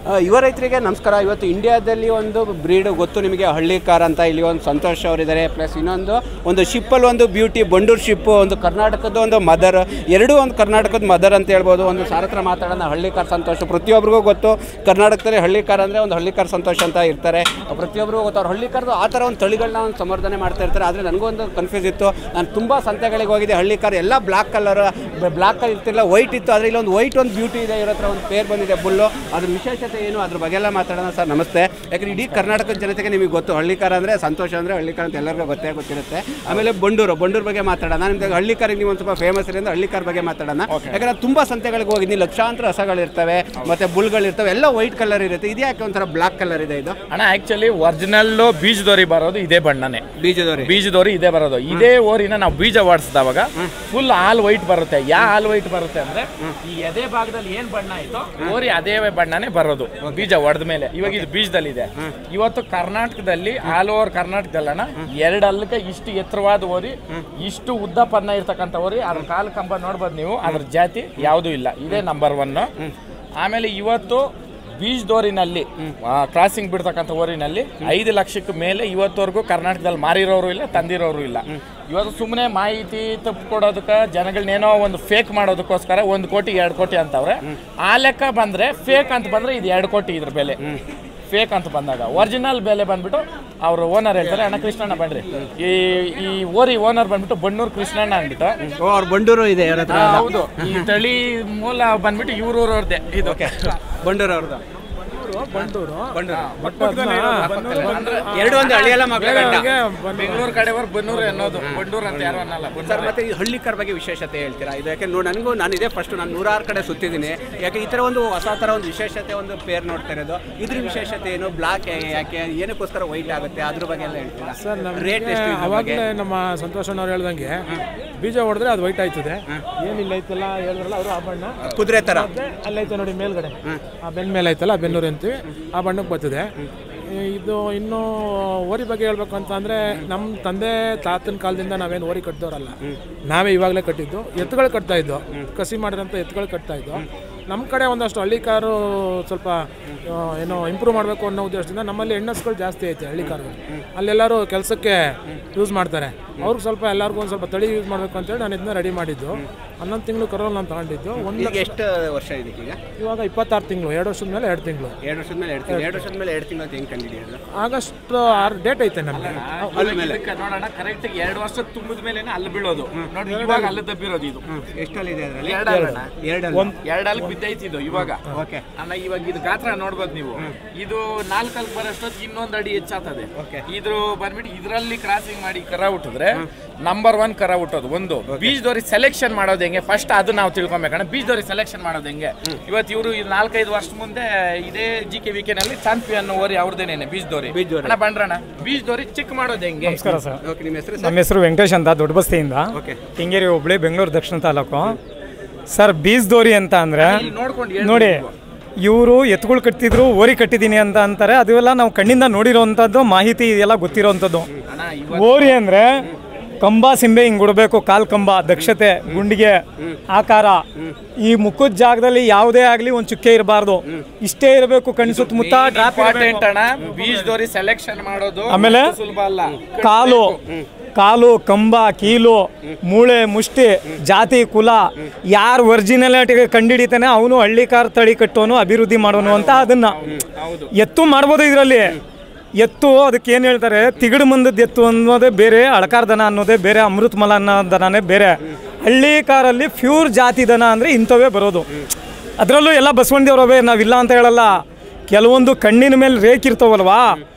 ಆ, ಯುವ ರೈತರಿಗೆ ನಮಸ್ಕಾರ ಇವತ್ತು ಇಂಡಿಯಾದಲ್ಲಿ ಒಂದು ಬ್ರೀಡ್ ಗೊತ್ತು ನಿಮಗೆ ಹಳ್ಳಿಕಾರ್ ಅಂತ ಇಲ್ಲಿ ಒಂದು ಸಂತೋಷ್ ಅವರಿದ್ದಾರೆ ಪ್ಲಸ್ ಇನ್ನೊಂದು ಒಂದು ಶಿಪ್ಪಲ್ಲಿ ಒಂದು ಬ್ಯೂಟಿ ಬಂಡೂರು ಶಿಪ್ಪು ಒಂದು ಕರ್ನಾಟಕದ ಒಂದು ಮದರ್ ಎರಡೂ ಒಂದು ಕರ್ನಾಟಕದ ಮದರ್ ಅಂತ ಹೇಳ್ಬೋದು ಒಂದು ಸಾರ್ ಹತ್ರ ಮಾತಾಡೋಣ ಹಳ್ಳಿಕಾರ್ ಸಂತೋಷ ಪ್ರತಿಯೊಬ್ಬರಿಗೂ ಗೊತ್ತು ಕರ್ನಾಟಕದಲ್ಲಿ ಹಳ್ಳಿಕಾರ್ ಅಂದರೆ ಒಂದು ಹಳ್ಳಿಕಾರ್ ಸಂತೋಷ ಅಂತ ಇರ್ತಾರೆ ಪ್ರತಿಯೊಬ್ಬರಿಗೂ ಗೊತ್ತು ಅವ್ರು ಹಳ್ಳಿಕಾರ್ದು ಆ ಥರ ಒಂದು ತಳಿಗಳನ್ನ ಒಂದು ಸಂವರ್ಧನೆ ಮಾಡ್ತಾ ಇರ್ತಾರೆ ಆದರೆ ನನಗೂ ಒಂದು ಕನ್ಫ್ಯೂಸ್ ಇತ್ತು ನಾನು ತುಂಬ ಸಂತೆಗಳಿಗೆ ಹೋಗಿದ್ದೆ ಹಳ್ಳಿಕಾರ್ ಎಲ್ಲ ಬ್ಲಾಕ್ ಕಲರ್ ಬ್ಲಾಕ್ ಕಲರ್ ಇರ್ತಿಲ್ಲ ವೈಟ್ ಇತ್ತು ಆದರೆ ಇಲ್ಲೊಂದು ವೈಟ್ ಒಂದು ಬ್ಯೂಟಿ ಇದೆ ಇವ್ರ ಹತ್ರ ಒಂದು ಪೇರ್ ಬಂದಿದೆ ಬುಲ್ಲು ಅದ್ರ ವಿಶೇಷತೆ ಏನು ಅದ್ರ ಬಗ್ಗೆ ಎಲ್ಲ ಮಾತಾಡೋಣ ಸರ್ ನಮಸ್ತೆ ಯಾಕಂದ್ರೆ ಇಡೀ ಕರ್ನಾಟಕದ ಜನತೆಗೆ ನಿಮಗೆ ಗೊತ್ತು ಹಳ್ಳಿಕಾರ ಅಂದರೆ ಸಂತೋಷ ಅಂದರೆ ಹಳ್ಳಿಕಾರ ಅಂತ ಎಲ್ಲರಿಗೂ ಗೊತ್ತೇ ಗೊತ್ತಿರುತ್ತೆ ಆಮೇಲೆ ಬಂಡೂರು ಬಂಡೂರು ಬಗ್ಗೆ ಮಾತಾಡೋಣ ನಿಮ್ಗೆ ಹಳ್ಳಿಕಾರಿಗೆ ನೀವು ಒಂದು ಸ್ವಲ್ಪ ಫೇಮಸ್ ಇರೋದು ಹಳ್ಳಿಕಾರ ಬಗ್ಗೆ ಮಾತಾಡೋಣ ಯಾಕಂದ್ರೆ ತುಂಬ ಸಂತೆಗಳಿಗೆ ಹೋಗಿದ್ದೀನಿ ಲಕ್ಷಾಂತರ ಹಸಗಳಿರ್ತವೆ ಮತ್ತೆ ಬುಲ್ಗಳಿರ್ತವೆ ಎಲ್ಲ ವೈಟ್ ಕಲರ್ ಇರುತ್ತೆ ಇದು ಯಾಕೆ ಒಂಥರ ಬ್ಲಾಕ್ ಕಲರ್ ಇದೆ ಇದು ಅಣ್ಣ ಆಕ್ಚುಲಿ ಒರಿಜಿನಲ್ ಬೀಜದೋರಿ ಬರೋದು ಇದೇ ಬಣ್ಣನೇ ಬೀಜದವ್ರಿ ಬೀಜದೋರಿ ಇದೇ ಬರೋದು ಇದೇ ಓರಿನ ನಾವು ಬೀಜ ಹೊಡ್ಸಿದವಾಗ ಫುಲ್ ಹಾಲ್ ವೈಟ್ ಬರುತ್ತೆ ಯಾ ಹಾಲ್ ವೈಟ್ ಬರುತ್ತೆ ಅಂದ್ರೆ ಈ ಎದೆ ಭಾಗದಲ್ಲಿ ಏನ್ ಬಣ್ಣ ಆಯ್ತೋ ಓರಿ ಅದೇ ಬಣ್ಣನೇ ಬರೋದು ಬೀಜ ಹೊಡೆದ ಮೇಲೆ ಇವಾಗ ಇದು ಬೀಜದಲ್ಲಿ ಇದೆ ಇವತ್ತು ಕರ್ನಾಟಕದಲ್ಲಿ ಆಲ್ ಓವರ್ ಕರ್ನಾಟಕದಲ್ಲಣ್ಣ ಎರಡು ಅಲ್ಲಕ್ಕೆ ಇಷ್ಟು ಎತ್ತರವಾದ ಓರಿ ಇಷ್ಟು ಉದ್ದ ಪನ್ನ ಇರ್ತಕ್ಕಂಥ ಓರಿ ಅದ್ರ ಕಾಲು ಕಂಬ ನೋಡ್ಬೋದು ನೀವು ಅದ್ರ ಜಾತಿ ಯಾವುದೂ ಇಲ್ಲ ಇದೇ ನಂಬರ್ ಒನ್ ಆಮೇಲೆ ಇವತ್ತು ಬೀಜದೋರಿನಲ್ಲಿ ಕ್ರಾಸಿಂಗ್ ಬಿಡ್ತಕ್ಕಂಥ ಓರಿನಲ್ಲಿ ಐದು ಲಕ್ಷಕ್ಕೆ ಮೇಲೆ ಇವತ್ತವರೆಗೂ ಕರ್ನಾಟಕದಲ್ಲಿ ಮಾರಿರೋರು ಇಲ್ಲ ತಂದಿರೋರು ಇಲ್ಲ ಇವತ್ತು ಸುಮ್ಮನೆ ಮಾಹಿತಿ ತಪ್ಪು ಕೊಡೋದಕ್ಕೆ ಜನಗಳನ್ನೇನೋ ಒಂದು ಫೇಕ್ ಮಾಡೋದಕ್ಕೋಸ್ಕರ ಒಂದು ಕೋಟಿ ಎರಡು ಕೋಟಿ ಅಂತವ್ರೆ ಆ ಲೆಕ್ಕ ಬಂದ್ರೆ ಫೇಕ್ ಅಂತ ಬಂದ್ರೆ ಇದು ಎರಡು ಕೋಟಿ ಇದ್ರ ಬೆಲೆ ಫೇಕ್ ಅಂತ ಬಂದಾಗ ಒರಿಜಿನಲ್ ಬೆಲೆ ಬಂದ್ಬಿಟ್ಟು ಅವರು ಓನರ್ ಹೇಳ್ತಾರೆ ಅಣ್ಣ ಕೃಷ್ಣಣ್ಣ ಬನ್ರಿ ಈ ಈ ಓರಿ ಓನರ್ ಬಂದ್ಬಿಟ್ಟು ಬಣ್ಣೂರು ಕೃಷ್ಣಣ್ಣ ಅಂದ್ಬಿಟ್ಟು ಓ ಅವ್ರ ಬಂಡೂರು ಇದೆ ಇವ್ರ ಹತ್ರ ಆ, ಹೌದು ಈ ತಳಿ ಮೂಲ ಬಂದ್ಬಿಟ್ಟು ಇವ್ರೂರವ್ರದ್ದೇ ಇದು ಓಕೆ ಬಂಡೂರು ಅವ್ರದ್ದು ಬಂಡೂರು ಅಂದ್ರೆ ಎರಡು ಒಂದು ಹಳ್ಳಿಯೆಲ್ಲ ಮಗಳ ಗಂಡ ಬೆಂಗಳೂರು ಕಡೆವರ್ ಬನ್ನೂರು ಅನ್ನೋದು ಬಂಡೂರು ಅಂತ ಯಾರು ಅನ್ನಲ್ಲ ಸರ್ ಮತ್ತೆ ಈ ಹಳ್ಳಿಕರ್ ಬಗ್ಗೆ ವಿಶೇಷತೆ ಹೇಳ್ತೀರಾ ಇದು ಯಾಕೆ ನೋಡಿ ನನಗೂ ನಾನು ಇದೇ ಫಸ್ಟ್ ನಾನು ನೂರಾರು ಕಡೆ ಸುತ್ತಿದ್ದೀನಿ ಯಾಕೆ ಈ ಥರ ಒಂದು ಹೊಸ ಥರ ಒಂದು ವಿಶೇಷತೆ ಒಂದು ಪೇರ್ ನೋಡ್ತಾ ಇರೋದು ಇದ್ರ ವಿಶೇಷತೆ ಏನು ಬ್ಲಾಕ್ ಯಾಕೆ ಏನಕ್ಕೋಸ್ಕರ ವೈಟ್ ಆಗುತ್ತೆ ಅದ್ರ ಬಗ್ಗೆ ಎಲ್ಲ ಹೇಳ್ತೀರಾ ಸರ್ ರೇಟ್ ಎಷ್ಟು ಇದ್ರ ಬಗ್ಗೆ ಅವಾಗಲೇ ನಮ್ಮ ಸಂತೋಷಣ್ಣವ್ರು ಹೇಳ್ದಂಗೆ ಬೀಜ ಹೊಡೆದ್ರೆ ಅದು ವೈಟ್ ಆಯ್ತದೆ ಏನಿಲ್ಲ ಐತಲ್ಲ ಹೇಳಿದ್ರಲ್ಲ ಅವರು ಆ ಬಣ್ಣ ಕುದುರೆ ಥರ ಮತ್ತೆ ಅಲ್ಲೈತೆ ನೋಡಿ ಮೇಲ್ಗಡೆ ಆ ಬೆನ್ ಮೇಲೆ ಐತಲ್ಲ ಬೆನ್ನೂರು ಅಂತೀವಿ ಆ ಬಣ್ಣಕ್ಕೆ ಬರ್ತದೆ ಈ- ಇದು ಇನ್ನು ಓರಿ ಬಗ್ಗೆ ಹೇಳ್ಬೇಕು ಅಂತ ಅಂದ್ರೆ ನಮ್ಮ ತಂದೆ ತಾತನ ಕಾಲದಿಂದ ನಾವೇನು ಓರಿ ಕಟ್ಟಿದವರಲ್ಲ ನಾವೇ ಇವಾಗಲೇ ಕಟ್ಟಿದ್ದು ಎತ್ತುಗಳು ಕಟ್ತಾ ಇದ್ದೋ ಕಸಿ ಮಾಡಿರೋಂಥ ಎತ್ತುಗಳು ಕಟ್ತಾ ಇದ್ದೋ ನಮ್ಮ ಕಡೆ ಒಂದಷ್ಟು ಹಳ್ಳಿ ಕಾರು ಸ್ವಲ್ಪ ಆ, ಏನೋ ಇಂಪ್ರೂವ್ ಮಾಡಬೇಕು ಅನ್ನೋ ಉದ್ದೇಶದಿಂದ ನಮ್ಮಲ್ಲಿ ಹೆಣ್ಣಸ್ಗಳು ಜಾಸ್ತಿ ಐತೆ ಹಳ್ಳಿ ಕಾರುಗಳು ಅಲ್ಲೆಲ್ಲರೂ ಕೆಲಸಕ್ಕೆ ಯೂಸ್ ಮಾಡ್ತಾರೆ ಅವ್ರಿಗೆ ಸ್ವಲ್ಪ ಎಲ್ಲರಿಗೂ ಒಂದು ಸ್ವಲ್ಪ ತಳಿ ಯೂಸ್ ಮಾಡಬೇಕು ಅಂತೇಳಿ ನಾನು ಇದನ್ನ ರೆಡಿ ಮಾಡಿದ್ದು ಹನ್ನೊಂದು ತಿಂಗಳು ಕರೋಲ್ ನಾನು ತಗೊಂಡಿದ್ದು ಒಂದು ಈಗ ಎಷ್ಟು ವರ್ಷ ಇದಕ್ಕೀಗ ಇವಾಗ ಇಪ್ಪತ್ತಾರು ತಿಂಗಳು ಎರಡು ವರ್ಷದ ಮೇಲೆ ಎರಡು ತಿಂಗಳು ಎರಡು ವರ್ಷದ ಮೇಲೆ ಎರಡು ತಿಂಗಳು ಎರಡು ವರ್ಷದ ಮೇಲೆ ಎರಡು ತಿಂಗಳು ಅಂತ ಹೆಂಗೆ ಕಂಡಿಡಿಯೋದು ಆಗಸ್ಟ್ ಆರು ಡೇಟ್ ಐತೆ ನಮಗೆ ಇದಕ್ಕೆ ನೋಡೋಣ ಕರೆಕ್ಟ್ ಎರಡು ವರ್ಷ ತುಂಬಿದ ಮೇಲೆ ಅಲ್ಲಿ ಬೀಳೋದು ನೋಡಿ ಇವಾಗ ಅಲ್ಲಿ ದಬ್ಬಿರೋದು ಇದು ಎಷ್ಟಲ್ಲಿದೆ ಅದರಲ್ಲಿ ಎರಡಲ್ಲ ಎರಡಲ್ಲ ಎರಡಲ್ಲಿ ಬಿದ್ದೈತಿ ಇದು ಇವಾಗ ಓಕೆ ಅಣ್ಣ ಇವಾಗ ಇದು ಗಾತ್ರ ನೋಡ್ಬೋದು ನೀವು ಇದು ನಾಲ್ಕಲ್ಲಿ ಬರೋಷ್ಟೊತ್ತು ಇನ್ನೊಂದು ಅಡಿ ಹೆಚ್ಚಾಗ್ತದೆ ಇದ್ರ ಬಂದ್ಬಿಟ್ಟು ಇದರಲ್ಲಿ ಕ್ರಾಸಿಂಗ್ ಮಾಡಿ ಕರ ಹುಟ್ಟಿದ್ರೆ ನಂಬರ್ ಒನ್ ಕರ ಹುಟ್ಟೋದು ಒಂದು ಬೀಜದವ್ರಿ ಸೆಲೆಕ್ಷನ್ ಮಾಡೋದು ಹೆಂಗೆ ಫಸ್ಟ್ ಅದು ನಾವು ತಿಳ್ಕೊಬೇಕಣ್ಣ ಬೀಜದವ್ರಿ ಸೆಲೆಕ್ಷನ್ ಮಾಡೋದು ಹೆಂಗೆ ಇವತ್ತು ಇವರು ನಾಲ್ಕೈದು ವರ್ಷ ಮುಂದೆ ಇದೇ ಜಿ ಕೆ ವಿ ನಲ್ಲಿ ಚಾಂಪಿಯನ್ ಓರಿ ಅವ್ರದ್ದೇನೇನೆ ಬೀಜದವ್ರಿ ಬೀಜದವ್ರಿ. ಅಣ್ಣ ಬಂದ್ರಣ್ಣ ಬೀಜದವ್ರಿ ಚಿಕ್ ಮಾಡೋದು ಹೆಂಗೆ ನಮಸ್ಕಾರ ಸರ್ ಓಕೆ ನಿಮ್ಮ ಹೆಸರು ನಮ್ಮ ಹೆಸರು ವೆಂಕಟೇಶ್ ಅಂತ ದೊಡ್ಡಬಸ್ತಿಯಿಂದ ಓಕೆ ಕೆಂಗೇರಿ ಹೋಬಳಿ ಬೆಂಗಳೂರು ದಕ್ಷಿಣ ತಾಲೂಕು ಸರ್ ಬೀಜದೋರಿ ಅಂತ ಅಂದರೆ ಇಲ್ಲಿ ನೋಡ್ಕೊಂಡು ನೋಡಿ ಇವರು ಎತ್ತುಗಳು ಕಟ್ತಿದ್ರು ಓರಿ ಕಟ್ಟಿದ್ದೀನಿ ಅಂತ ಅಂತಾರೆ ಅದೆಲ್ಲ ನಾವು ಕಣ್ಣಿಂದ ನೋಡಿರೋವಂಥದ್ದು ಮಾಹಿತಿ ಇದೆಲ್ಲ ಗೊತ್ತಿರೋವಂಥದ್ದು ಅಣ್ಣ ಇವಾಗ ಓರಿ ಅಂದರೆ ಕಂಬ ಸಿಂಬೆ ಹಿಂಗೆ ಕೊಡಬೇಕು ಕಾಲ್ ಕಂಬ ದಕ್ಷತೆ ಗುಂಡಿಗೆ ಆಕಾರ ಈ ಮುಖದ ಜಾಗದಲ್ಲಿ ಯಾವುದೇ ಆಗಲಿ ಒಂದು ಚುಕ್ಕೆ ಇರಬಾರ್ದು ಇಷ್ಟೇ ಇರಬೇಕು ಕಣ್ಣು ಸುತ್ತಮುತ್ತ ಡ್ರಾಪ್ ಇಂಪಾರ್ಟೆಂಟ್ ಅಣ್ಣ ಬೀಜದವ್ರಿ ಸೆಲೆಕ್ಷನ್ ಮಾಡೋದು ಆಮೇಲೆ ಅಷ್ಟು ಸುಲಭ ಅಲ್ಲ ಕಾಲು ಕಾಲು ಕಂಬ ಕೀಲು ಮೂಳೆ ಮುಷ್ಟಿ ಜಾತಿ ಕುಲ ಯಾರು ಒರಿಜಿನಾಲಿಟಿ ಕಂಡಿಡಿತಾನೆ ಅವನು ಹಳ್ಳಿಕಾರ್ ತಳಿ ಕಟ್ಟೋನು ಅಭಿವೃದ್ಧಿ ಮಾಡೋನು ಅಂತ ಅದನ್ನ ಎತ್ತು ಮಾಡ್ಬೋದು ಇದರಲ್ಲಿ ಎತ್ತು ಅದಕ್ಕೆ ಏನು ಹೇಳ್ತಾರೆ ತಿಗಡು ಮಂದದ ಎತ್ತು ಅನ್ನೋದೇ ಬೇರೆ ಅಳಕಾರ ದನ ಅನ್ನೋದೇ ಬೇರೆ ಅಮೃತ ಮಲ ಅನ್ನೋ ದನನೇ ಬೇರೆ ಹಳ್ಳಿ ಕಾರಲ್ಲಿ ಪ್ಯೂರ್ ಜಾತಿ ದನ ಅಂದರೆ ಇಂಥವೇ ಬರೋದು ಅದರಲ್ಲೂ ಎಲ್ಲ ಬಸವಣ್ಣದೇವ್ರವೇ ನಾವಿಲ್ಲ ಅಂತ ಹೇಳಲ್ಲ ಕೆಲವೊಂದು ಕಣ್ಣಿನ ಮೇಲೆ ರೇಖಿರ್ತಾವಲ್ವಾ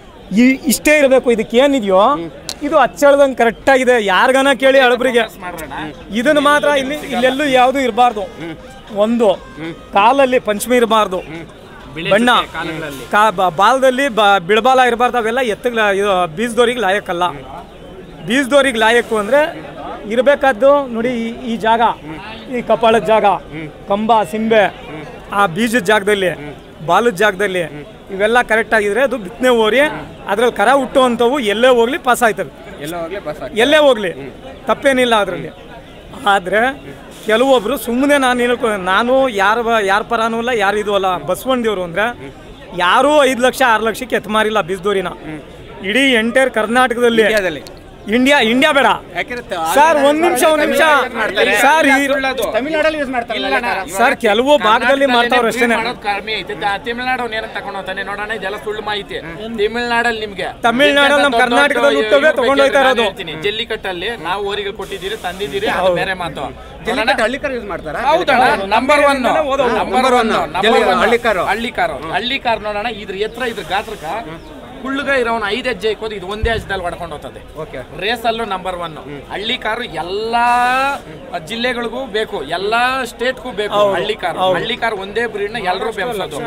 ಈ ಇಷ್ಟೇ ಇರಬೇಕು ಇದಕ್ಕೆ ಏನಿದೆಯೋ ಇದು ಅಚ್ಚಳ್ದಂಗೆ ಕರೆಕ್ಟಾಗಿದೆ ಯಾರಿಗಾನ ಕೇಳಿ ಹಳಬ್ರಿಗೆ ಇದನ್ನು ಮಾತ್ರ ಇಲ್ಲಿ ಇಲ್ಲೆಲ್ಲೂ ಯಾವುದು ಇರಬಾರ್ದು ಒಂದು ಕಾಲಲ್ಲಿ ಪಂಚಮಿ ಇರಬಾರ್ದು ಬಣ್ಣ ಕಾ ಬ- ಬಾಲದಲ್ಲಿ ಬ ಬಿಳಬಾಲ ಇರಬಾರ್ದು ಅವೆಲ್ಲ ಎತ್ತಗಳ ಇದು ಬೀಜದೋರಿಗೆ ಲಾಯಕ್ಕಲ್ಲ ಬೀಜದೋರಿಗೆ ಲಾಯಕ್ಕು ಅಂದರೆ ಇರಬೇಕಾದ್ದು ನೋಡಿ ಈ- ಈ ಜಾಗ ಈ ಕಪಾಳದ ಜಾಗ ಕಂಬ ಸಿಂಬೆ ಆ ಬೀಜದ ಜಾಗದಲ್ಲಿ ಬಾಲದ ಜಾಗದಲ್ಲಿ ಇವೆಲ್ಲ ಕರೆಕ್ಟ್ ಆಗಿದ್ರೆ ಅದು ಬಿತ್ತನೆ ಓರಿ ಅದ್ರಲ್ಲಿ ಕರ ಹುಟ್ಟುವಂಥವು ಎಲ್ಲೇ ಹೋಗ್ಲಿ ಪಾಸ್ ಆಯ್ತವೆ ಎಲ್ಲ ಹೋಗ್ಲಿ ಬಸ್ ಎಲ್ಲೇ ಹೋಗ್ಲಿ ತಪ್ಪೇನಿಲ್ಲ ಅದರಲ್ಲಿ ಆದರೆ ಕೆಲವೊಬ್ರು ಸುಮ್ಮನೆ ನಾನು ಹೇಳ್ಕೊ ನಾನು ಯಾರ ಯಾರ ಪರಾನೂ ಅಲ್ಲ ಯಾರು ಇದು ಅಲ್ಲ ಬಸವಣ್ಣದೇವರು ಅಂದರೆ ಯಾರೂ ಐದು ಲಕ್ಷ ಆರು ಲಕ್ಷಕ್ಕೆ ಎತ್ ಮಾರಿಲ್ಲ ಬೀಸ್ದೂರಿನ ಇಡೀ ಎಂಟೈರ್ ಕರ್ನಾಟಕದಲ್ಲಿ ಇಂಡಿಯಾದಲ್ಲಿ ಇಂಡಿಯಾ ಇಂಡಿಯಾ ಬೇಡ ಯಾಕೆಂದ್ರೆ ತ- ಸರ್ ಒಂದ್ ನಿಮಿಷ ಒಂದ್ ನಿಮಿಷ ಸರ್ ಈ ತಮಿಳ್ನಾಡಲ್ಲಿ ಯೂಸ್ ಮಾಡ್ತಾರಲ್ಲ ಸರ್ ಕೆಲವು ಭಾಗದಲ್ಲಿ ಮಾಡ್ತಾವ್ರೆ ಅಷ್ಟೇನೆ ಮಾಡೋದು ಕಡಿಮೆ ಐತೆ ತ- ತಮಿಳ್ನಾಡು ಅವ್ನು ಏನಕ್ಕೆ ತಗೊಂಡು ಹೋಗ್ತಾನೆ ನೋಡೋಣ ಇದೆಲ್ಲ ಸುಳ್ಳು ಮಾಹಿತಿ ತಮಿಳ್ನಾಡಲ್ಲಿ ನಿಮ್ಗೆ ತಮಿಳ್ನಾಡಲ್ಲಿ ನಮ್ಮ ದೊಡ್ಡ ದೊಡ್ಡ ಕರ್ನಾಟಕದಲ್ಲಿ ಇವ್ರ ಹುಟ್ಟೋವೇ ಬಗ್ಗೆ ತಗೊಂಡು ಹೋಗ್ತಾ ನಾನು ಇರೋದು. ಹೇಳ್ತೀನಿ. ಜಲ್ಲಿಕಟ್ಟಲ್ಲಿ ನಾವು ಊರಿಗೆ ಕೊಟ್ಟಿದ್ದೀರಿ ತಂದಿದ್ದೀರಿ ಅದು ಬೇರೆ ಮಾತು ಜಲ್ಲಿಕಟ್ಟು ಹಳ್ಳಿಕಾರ ಯೂಸ್ ಮಾಡ್ತಾರಾ ಹೌದಣ್ಣ ನಂಬರ್ ಒನ್ ನಂಬರ್ ಒನ್ ಜಲ್ಲಿ- ಹಳ್ಳಿಕಾರು. ಹಳ್ಳಿ ಕಾರು ಹಳ್ಳಿ ಕಾರ್ ನೋಡೋಣ ಇದ್ರ ಎತ್ತರ ಇದ್ರ ಗಾತ್ರಕ್ಕ ಕುಳ್ಳುಗ ಇರೋನು ಐದು ಹೆಜ್ಜೆ ಇಕ್ಕೋದು ಇದು ಒಂದೇ ಹೆಜ್ಜೆದಲ್ಲಿ ಹೊಡ್ಕೊಂಡು ಹೋಗ್ತದೆ ಓಕೆ ರೇಸ್ ಅಲ್ಲೂ ನಂಬರ್ ಒನ್ ಹಳ್ಳಿ ಕಾರು ಎಲ್ಲಾ ಜಿಲ್ಲೆಗಳಿಗೂ ಬೇಕು ಎಲ್ಲಾ ಸ್ಟೇಟ್ಗೂ ಬೇಕು ಹಳ್ಳಿ ಕಾರ್ ಹಳ್ಳಿ ಕಾರ್ ಒಂದೇ ಬ್ರೀಡ್ ನ ಎಲ್ಲರೂ ಬೆಂಬಸೋದು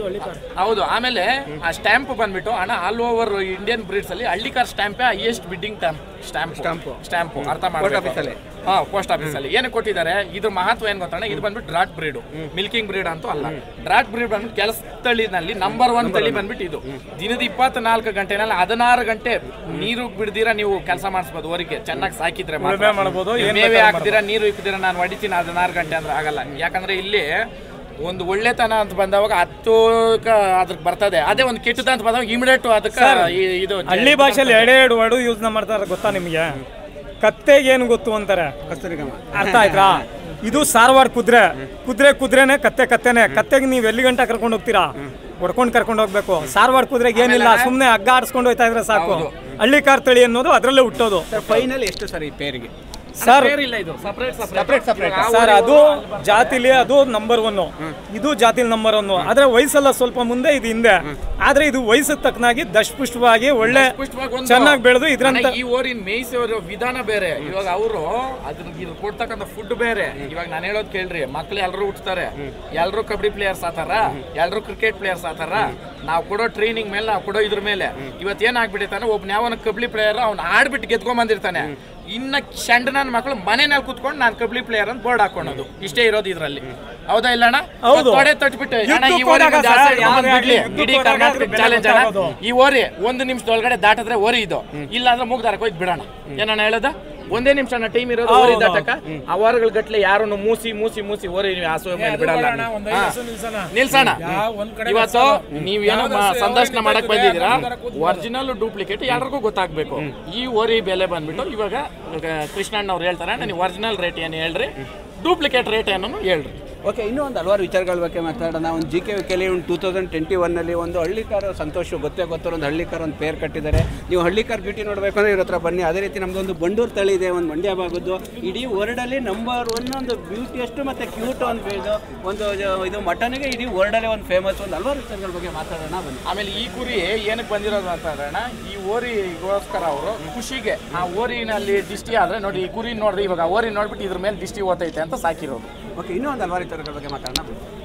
ಹೌದು ಆಮೇಲೆ ಆ ಸ್ಟ್ಯಾಂಪ್ ಬಂದ್ಬಿಟ್ಟು ಅಣ್ಣ ಆಲ್ ಓವರ್ ಇಂಡಿಯನ್ ಬ್ರೀಡ್ಸ್ ಅಲ್ಲಿ ಹಳ್ಳಿ ಕಾರ್ ಸ್ಟ್ಯಾಂಪೇ highest bidding stamp stamp stamp ಅರ್ಥ office ಅಲ್ಲಿ. ಮಾಡಿ ಹಾ ಪೋಸ್ಟ್ ಆಫೀಸ್ ಅಲ್ಲಿ ಏನು ಕೊಟ್ಟಿದ್ದಾರೆ ಇದ್ರ ಮಹತ್ವ ಏನ್ ಗೊತ್ತಣ್ಣ ಇದು ಬಂದ್ಬಿಟ್ಟು ಡ್ರಾಟ್ ಬ್ರೀಡ್ ಮಿಲ್ಕಿಂಗ್ ಬ್ರೀಡ್ ಅಂತೂ ಅಲ್ಲ ಡ್ರಾಟ್ ಬ್ರೀಡ್ ಬಂದ್ಬಿಟ್ಟು ಕೆಲಸ ತಳಿನಲ್ಲಿ ನಂಬರ್ ಒನ್ ತಳಿ ಬಂದ್ಬಿಟ್ಟು ಇದು ದಿನದ ಇಪ್ಪತ್ನಾಲ್ಕು ಗಂಟೆನಲ್ಲಿ ಹದಿನಾರು ಗಂಟೆ ನೀರು ಬಿಡ್ದಿರಾ ನೀವು ಕೆಲಸ ಮಾಡಿಸ್ಬೋದು ಊರಿಗೆ ಚೆನ್ನಾಗಿ ಸಾಕಿದ್ರೆ ಮಾತ್ರ. ಉಳುಮೆ ಮಾಡ್ಬೋದು, ನೀವು ಏನ್ ಮೇವೆ ಬೇಕಾದ್ರೂ ಹಾಕ್ದಿರಾ ನೀರು ಇಕ್ದಿರಾ ನಾನು ಹೊಡಿತೀನಿ ಹದಿನಾರು ಗಂಟೆ ಅಂದ್ರೆ ಆಗಲ್ಲ ಯಾಕಂದ್ರೆ ಇಲ್ಲಿ ಒಂದು ಒಳ್ಳೆತನ ಅಂತ ಬಂದವಾಗ ಹತ್ತು ಅದಕ್ಕೆ ಬರ್ತದೆ ಅದೇ ಒಂದು ಕೆಟ್ಟದ ಅಂತ ಬಂದಾಗ ಇಮಿಡಿಯೇಟ್ ಅದಕ್ಕೆ ಈ- ಇದು ಹಳ್ಳಿ ಭಾಷೆಯಲ್ಲಿ ಎರಡೇ ಎರಡು ವರ್ಡು ಯೂಸ್ ಮಾಡ್ತಾರೆ ಗೊತ್ತಾ ನಿಮಗೆ ಕತ್ತೆಗೆ ಏನು ಗೊತ್ತು ಅಂತಾರೆ ಕಸ್ತೂರಿಗಮ್ಮ ಅರ್ಥ ಆಯ್ತಾ ಇದು ಸಾರವಾಡ ಕುದುರೆ ಕುದುರೆ ಕುದುರೆನೆ ಕತ್ತೆ ಕತ್ತೆನೆ ಕತ್ತೆಗೆ ನೀವು ಎಲ್ಲಿ ಗಂಟ ಕರ್ಕೊಂಡು ಹೋಗ್ತೀರಾ ಹೊಡ್ಕೊಂಡು ಕರ್ಕೊಂಡು ಹೋಗ್ಬೇಕು ಸಾರವಾಡ ಕುದುರೆಗೆ ಏನಿಲ್ಲ ಸುಮ್ಮನೆ ಹಗ್ಗ ಆಡಿಸ್ಕೊಂಡು ಹೋಯ್ತಾ ಇದ್ರೆ ಸಾಕು ಹಳ್ಳಿ ಕಾರ್ ತಳಿ ಅನ್ನೋದು ಅದರಲ್ಲೇ ಹುಟ್ಟೋದು ಸರ್ ಫೈನಲ್ ಎಷ್ಟು ಸರ್ ಈ ಪೇರಿಗೆ ಸರ್ ಇಲ್ಲ ಇದು ಸಪ್ರೇಟ್ Separate, separate. ಸರ್ ಅದು ಜಾತಿಲಿ ಅದು ನಂಬರ್ ಒನ್ ಇದು ಜಾತಿಲಿ ನಂಬರ್ ಒನ್ ಆದ್ರೆ ವಯಸ್ಸಲ್ಲ ಸ್ವಲ್ಪ ಮುಂದೆ ಇದು ಹಿಂದೆ ಆದ್ರೆ ಇದು ವಯಸ್ಸಿಗೆ ತಕ್ಕನಾಗಿ ದಶಪುಷ್ಟವಾಗಿ ಒಳ್ಳೆ ಚೆನ್ನಾಗಿ ಬೆಳೆದು ಇದ್ರಂತ ಈ ಓರಿನ ಮೇಯಿಸೋರ ವಿಧಾನ ಬೇರೆ ಇವಾಗ ಅವರು ಅದನ್ನ ಇದು ಕೊಡ್ತಕ್ಕಂಥ ಫುಡ್ ಬೇರೆ ಇವಾಗ ನಾನು ಹೇಳೋದು ಕೇಳ್ರಿ ಮಕ್ಳು ಎಲ್ಲರೂ ಹುಟ್ತಾರೆ ಎಲ್ಲರೂ ಕಬಡ್ಡಿ ಪ್ಲೇಯರ್ಸ್ ಆತಾರ ಎಲ್ಲರೂ ಕ್ರಿಕೆಟ್ ಪ್ಲೇಯರ್ಸ್ ಆತಾರ ನಾವು ಕೊಡೋ ಟ್ರೈನಿಂಗ್ ಮೇಲೆ ನಾವು ಕೊಡೋ ಇದ್ರ ಮೇಲೆ ಇವತ್ತು ಏನಾಗ್ಬಿಟ್ಟಿರ್ತಾನೆ ಒಬ್ಬ ಯಾವನ ಕಬಡ್ಡಿ ಪ್ಲೇಯರ್ ಅವ್ನು ಆಡ್ಬಿಟ್ಟು ಗೆದ್ಕೊಂಡ್ ಬಂದಿರ್ತಾನೆ ಇನ್ನ ಚಂಡ ನನ್ನ ಮಕ್ಕಳು ಮನೆಯಲ್ಲಿ ಕುತ್ಕೊಂಡು ನಾನು ಕಬಡ್ಡಿ ಪ್ಲೇಯರ್ ಅಂತ ಬೋರ್ಡ್ ಹಾಕೊಳೋದು ಇಷ್ಟೇ ಇರೋದು ಇದ್ರಲ್ಲಿ ಹೌದಾ ಇಲ್ಲ ಅಣ್ಣ ಹೌದು. ತೊಡೆ ತಟ್ಬಿಟ್ಟು ಅಣ್ಣ ಈ ಯುದ್ಧಕ್ಕೆ ಓರಿ ಹೋದಾಗ ಒಂದು ಜಾಸ್ತಿ ಸರ್, ಹಿಡ್ಕೊಂಡ್ ಯಾವ್ದೇ ಬಿಡ್ಲಿ. ಆಗ್ಲಿ, ಇಡೀ ಯುದ್ಧಕ್ಕೆ ಕರ್ನಾಟಕ ಹೋದಾಗ ಚಾಲೆಂಜ್ ಬೆಲೆ ಅಣ್ಣ ಗೊತ್ತಾಗೋದು. ಈ ಓರಿ ಒಂದು ನಿಮಿಷದೊಳಗಡೆ ದಾಟಿದ್ರೆ ಓರಿ ಇದು ಇಲ್ಲ ಅಂದ್ರೆ ಮುಗ್ದಾರಕ್ಕೆ ಹೋಯ್ತು ಬಿಡೋಣ ಏನಣ್ಣ ಹೇಳದ ಒಂದೇ ನಿಮಿಷ ಟೈಮ್ ಇರೋದು ಓರಿ ದಾಟಕ ಆ ವಾರಗಳ ಗಟ್ಲೆ ಯಾರನ್ನು ಮೂಸಿ ಮೂಸಿ ಮೂಸಿ ಓರಿ ನೀವು ಹಸು ಮೇಲೆ ಬಿಡಲ್ಲ ಹಾ. ನಿಲ್ಸೋಣ ಇವತ್ತು ನೀವೇನೋ ಮ- ಸಂದರ್ಶನ ಮಾಡಕ್ ಬಂದಿದ್ದೀರಾ ಒರಿಜಿನಲ್ ಡೂಪ್ಲಿಕೇಟ್ ಎಲ್ಲರಿಗೂ ಗೊತ್ತಾಗ್ಬೇಕು ಈ ಓರಿ ಬೆಲೆ ಬಂದ್ಬಿಟ್ಟು ಇವಾಗ ಇವಾಗ ಕೃಷ್ಣಣ್ಣ ಅವ್ರು ಹೇಳ್ತಾರೆ ನೀವು ಒರಿಜಿನಲ್ ರೇಟ್ ಏನು ಹೇಳ್ರಿ ಡೂಪ್ಲಿಕೇಟ್ ರೇಟ್ ಏನೋ ಹೇಳ್ರಿ ಓಕೆ ಇನ್ನೂ ಒಂದು ಹಲವಾರು ವಿಚಾರಗಳ ಬಗ್ಗೆ ಮಾತಾಡೋಣ ಒಂದು ಜಿ ಕೆ ವಿಕೆಲಿ ಒಂದು ಟೂ ತೌಸಂಡ್ ಟ್ವೆಂಟಿ ಒನ್ನಲ್ಲಿ ಒಂದು ಹಳ್ಳಿಕಾರ ಸಂತೋಷ ಗೊತ್ತೇ ಗೊತ್ತಿರೋ ಒಂದು ಹಳ್ಳಿಕಾರ ಒಂದು ಪೇರ್ ಕಟ್ಟಿದ್ದಾರೆ ನೀವು ಹಳ್ಳಿಕಾರ ಬ್ಯೂಟಿ ನೋಡಬೇಕು ಅಂದರೆ ಇವ್ರ ಹತ್ರ ಬನ್ನಿ ಅದೇ ರೀತಿ ನಮ್ದು ಒಂದು ಬಂಡೂರು ತಳಿ ಇದೆ ಒಂದು ಮಂಡ್ಯ ಭಾಗದ್ದು ಇಡೀ ವರ್ಲ್ಡಲ್ಲಿ ನಂಬರ್ ಒನ್ ಒಂದು ಬ್ಯೂಟಿಯಷ್ಟು ಮತ್ತು ಕ್ಯೂಟ್ ಒಂದು ಇದು ಒಂದು ಜ- ಇದು ಮಟನ್ಗೆ ಇಡೀ ವರ್ಲ್ಡಲ್ಲೇ ಒಂದು ಫೇಮಸ್ ಒಂದು ಹಲವಾರು ವಿಚಾರಗಳ ಬಗ್ಗೆ ಮಾತಾಡೋಣ ಬನ್ನಿ ಆಮೇಲೆ ಈ ಕುರಿ ಏನಕ್ಕೆ ಬಂದಿರೋದು ಅಂತಂದ್ರೆ ಅಣ್ಣ ಈ ಓರಿಗೋಸ್ಕರ ಅವರು ಖುಷಿಗೆ ಆ ಓರಿನಲ್ಲಿ ದಿಷ್ಟಿ ಆದ್ರೆ ನೋಡಿ ಈ ಕುರಿ ನೋಡ್ರಿ ಇವಾಗ ಆ ಓರಿ ನೋಡ್ಬಿಟ್ಟು ಇದ್ರ ಮೇಲೆ ದಿಷ್ಟಿ ಓತೈತೆ ಅಂತ ಸಾಕಿರೋದು ಓಕೆ ಇನ್ನೂ ಒಂದು ಹಲವಾರು ವಿಚಾರಗಳ ಬಗ್ಗೆ ಮಾತಾಡೋಣ ಬನ್ನಿ